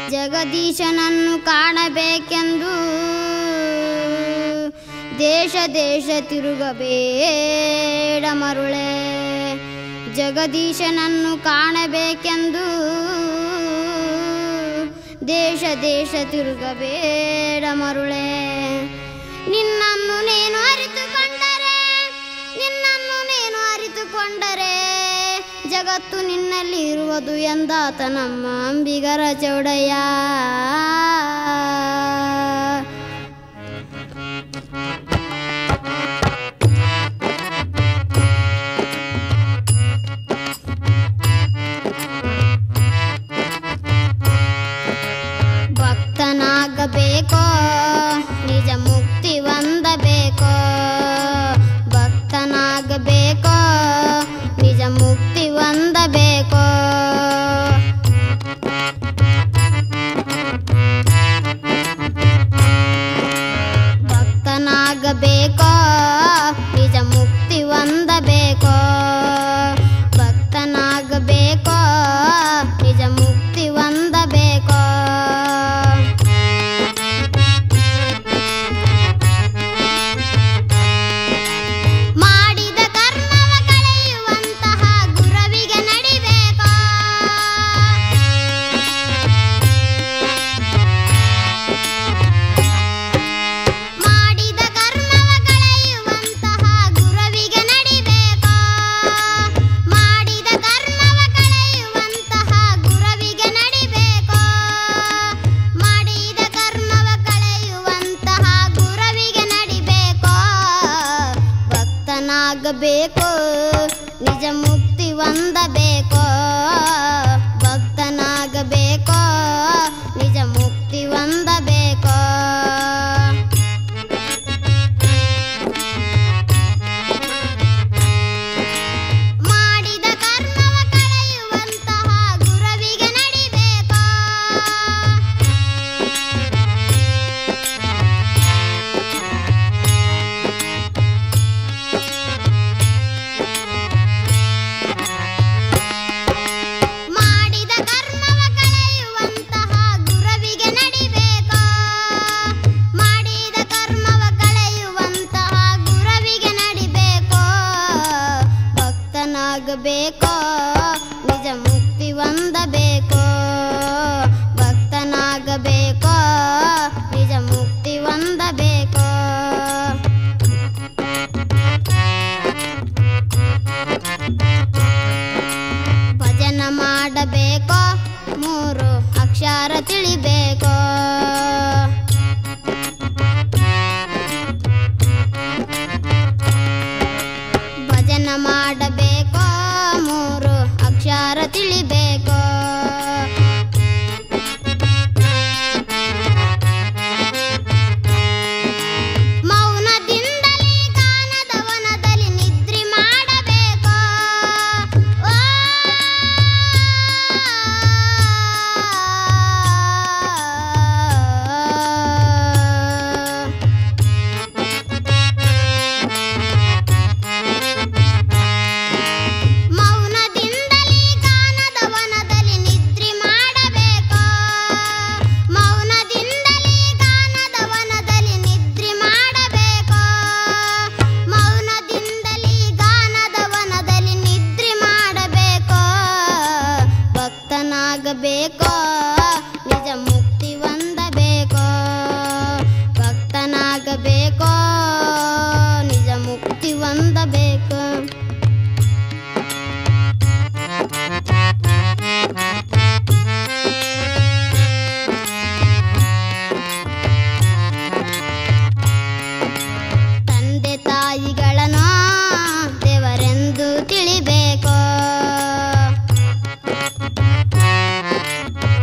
ಜಗದೀಶನನ್ನು ಕಾಣಬೇಕೆಂದು ದೇಶ ದೇಶ ತಿರುಗಬೇಡ ಮರುಳೆ ಜಗದೀಶನನ್ನು ಕಾಣಬೇಕೆಂದು ದೇಶ ದೇಶ ತಿರುಗಬೇಡ ಮರುಳೆ ನಿನ್ನನ್ನು ನೀನು ಅರಿತುಕೊಂಡರೆ ನಿನ್ನನ್ನು ನೀನು ಅರಿತುಕೊಂಡರೆ ಜಗತ್ತು ನಿನ್ನಲ್ಲಿ ಇರುವುದು ಎಂದಾತ ನಮ್ಮ ಅಂಬಿಗರ ಚೌಡಯ್ಯ ಭಕ್ತನಾಗಬೇಕೋ ನಿಜ ಮುಕ್ತಿ ಹೊಂದಬೇಕೋ ಭಕ್ತನಾಗಬೇಕೋ ನಿಜ ಮುಕ್ತಿ ಹೊಂದಬೇಕೋ ಭಕ್ತನಾಗಬೇಕೋ ನಿಜ ಮುಕ್ತಿ ಹೊಂದಬೇಕೋ ಭಕ್ತನಾಗಬೇಕೋ ನಿಜ ಮುಕ್ತಿ ಹೊಂದಬೇಕೋ ಮಾಡಿದ ಕರ್ಮವ ಕಳೆಯುವಂತಹ ಗುರವಿಗೆ ನಡಿಬೇಕೋ ಮಾಡಿದ ಕರ್ಮವ ಕಳೆಯುವಂತಹ ಗುರವಿಗೆ ನಡಿಬೇಕೋ ಮಾಡಿದ ಕರ್ಮವ ಕಳೆಯುವಂತಹ ಗುರವಿಗೆ ನಡಿಬೇಕೋ ಮಾಡಿದ ಕರ್ಮವ ಕಳೆಯುವಂತಹ ಗುರವಿಗೆ ನಡಿಬೇಕೋ ಭಕ್ತನಾಗಬೇಕು ನಿಜ ಮುಕ್ತಿ ಹೊಂದಬೇಕೋ ಭಕ್ತನಾಗಬೇಕೋ ನಿಜ ಮುಕ್ತಿ ಹೊಂದಬೇಕೋ ಮಾಡಿದ ಕರ್ಮವ ಕಳೆಯುವಂತಹ ಗುರವಿಗೆ ನಡಿಬೇಕೋ ಮಾಡಿದ ಕರ್ಮವ ಕಳೆಯುವಂತಹ ಗುರವಿಗೆ ನಡಿಬೇಕೋ ಮಾಡಿದ ಕರ್ಮವ ಕಳೆಯುವಂತಹ ಗುರವಿಗೆ ನಡಿಬೇಕೋ ಭಕ್ತನಾಗಬೇಕೋ ನಿಜ ಮುಕ್ತಿ ಹೊಂದಬೇಕೋ ಭಕ್ತನಾಗಬೇಕೋ ನಿಜ ಮುಕ್ತಿ ಹೊಂದಬೇಕೋ ಭಜನ ಮಾಡಬೇಕೋ ಮೂರು ಅಕ್ಷರ ತಿಳಿಬೇಕೋ ಭಜನ ಮಾಡಬೇಕೋ ಮೂರು ಅಕ್ಷರ ತಿಳಿಬೇಕೋ ಮೌನದಿಂದಲೇ ಗಾನದ ವನದಲ್ಲಿ ನಿದ್ರೆ ಮಾಡಬೇಕೋ ಓ ಮೌನದಿಂದಲೇ ಗಾನದ ವನದಲ್ಲಿ ನಿದ್ರೆ ಮಾಡಬೇಕೋ ಮೌನದಿಂದಲೇ ಗಾನದ ವನದಲ್ಲಿ ನಿದ್ರೆ ಮಾಡಬೇಕೋ ಮೌನದಿಂದಲೇ ಗಾನದ ವನದಲ್ಲಿ ನಿದ್ರೆ ಮಾಡಬೇಕೋ ಭಕ್ತನಾಗಬೇಕೋ ನಿಜ ಮುಕ್ತಿ ಹೊಂದಬೇಕೋ ಭಕ್ತನಾಗಬೇಕೋ ನಿಜ ಮುಕ್ತಿ ಹೊಂದಬೇಕು ತಂದೆ ತಾಯಿಗಳನ್ನು ದೇವರೆಂದು ತಿಳಿಬೇಕೋ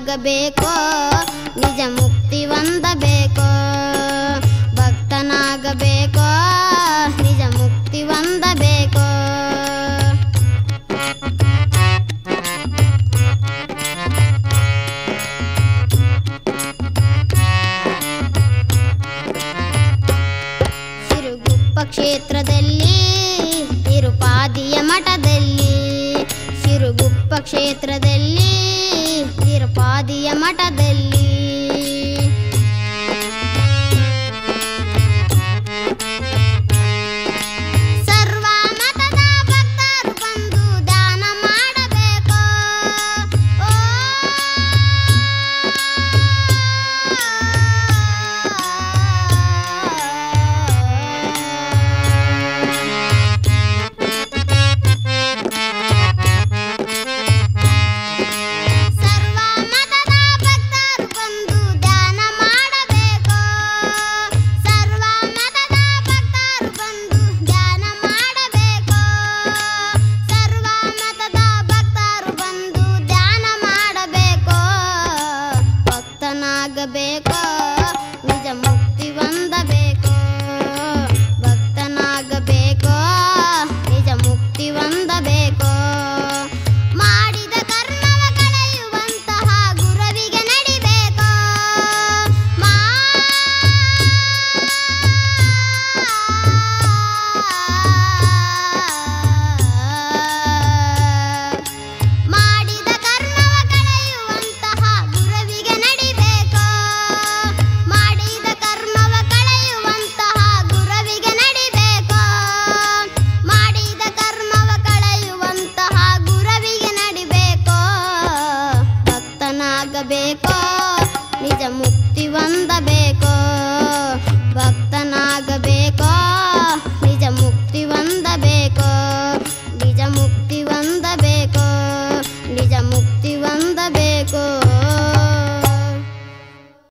ಭಕ್ತನಾಗಬೇಕೋ ನಿಜ ಮುಕ್ತಿ ಹೊಂದಬೇಕೋ ಭಕ್ತನಾಗಬೇಕೋ ನಿಜ ಮುಕ್ತಿ ಹೊಂದಬೇಕೋ ಸಿರುಗುಪ್ಪ ಕ್ಷೇತ್ರದಲ್ಲಿ ತಿರುಪಾದಿಯ ಮಠದಲ್ಲಿ ಸಿರುಗುಪ್ಪ ಕ್ಷೇತ್ರದಲ್ಲಿ ತಿರುಪಾದಿಯ ಮಠದಲ್ಲಿ ಸರ್ವ ಮತದ ಭಕ್ತರು ಬಂದು ದಾನ ಮಾಡಬೇಕು ಓ ಸರ್ವ ಮತದ ಭಕ್ತರು ಬಂದು ಧ್ಯಾನ ಮಾಡಬೇಕು ಸರ್ವ ಮತದ ಭಕ್ತರು ಬಂದು ಧ್ಯಾನ ಮಾಡಬೇಕು ಸರ್ವ ಮತದ ಭಕ್ತರು ಬಂದು ಧ್ಯಾನ ಮಾಡಬೇಕು ಭಕ್ತನಾಗಬೇಕು ನಿಜ ಮುಕ್ತಿ ಹೊಂದಬೇಕು ಭಕ್ತನಾಗಬೇಕು ನಿಜ ಮುಕ್ತಿ ಹೊಂದಬೇಕು ಮಾಡಿದ ಕರ್ಮವ ಕಳೆಯುವಂತಹ ಗುರುವಿಗೆ ನಡಿಬೇಕು ಮಾ ಮಾಡಿದ ಕರ್ಮವ ಕಳೆಯುವಂತಹ ಗುರುವಿಗೆ ನಡಿಬೇಕು ಮಾಡಿದ ಕರ್ಮವ ಕಳೆಯುವಂತಹ ಗುರುವಿಗೆ ನಡಿಬೇಕು ಮಾಡಿದ ಕರ್ಮವ ಕಳೆಯುವಂತಹ ಗುರುವಿಗೆ ನಡಿಬೇಕು ಭಕ್ತನಾಗಬೇಕು ನಿಜ ಮುಕ್ತಿ ಹೊಂದಬೇಕು ಭಕ್ತನಾಗಬೇಕು ನಿಜ ಮುಕ್ತಿ ಹೊಂದಬೇಕು ನಿಜ ಮುಕ್ತಿ ಹೊಂದಬೇಕು ನಿಜ ಮುಕ್ತಿ